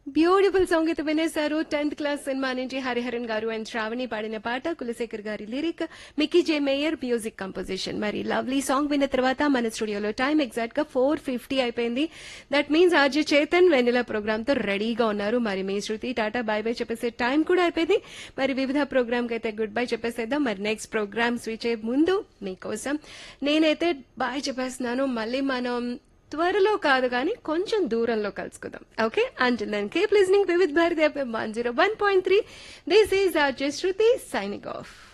beautiful song అయితే వినేశారు tenth class cinema నుంచి హరిహరన్ గారు అండ్ శ్రావణి పాడిన పాట కులశేఖర్ గారి lyric Mickey J Meyer music composition మరి లవ్లీ సాంగ్ విన్న తర్వాత మన స్టూడియోలో టైం ఎగ్జాక్ట్ గా ఫోర్ ఫిఫ్టీ అయిపోయింది that means R J Chetan Vennela programme తో రెడీగా ఉన్నారు మరి మీ శృతి టాటా బై బై చెప్పేసే టైం కూడా అయిపోయింది మరి వివిధ ప్రోగ్రామ్ కి అయితే గుడ్ బై చెప్పేసేద్దాం మరి నెక్స్ట్ ప్రోగ్రామ్ స్విచ్ అయ్యే ముందు మీకోసం నేనైతే బాయ్ చెప్పేస్తున్నాను మళ్ళీ మనం త్వరలో కాదు కానీ కొంచెం దూరంలో కలుసుకుందాం okay until then keep listening Vividh Bharati FM one zero one point three this is R just Shruti signing of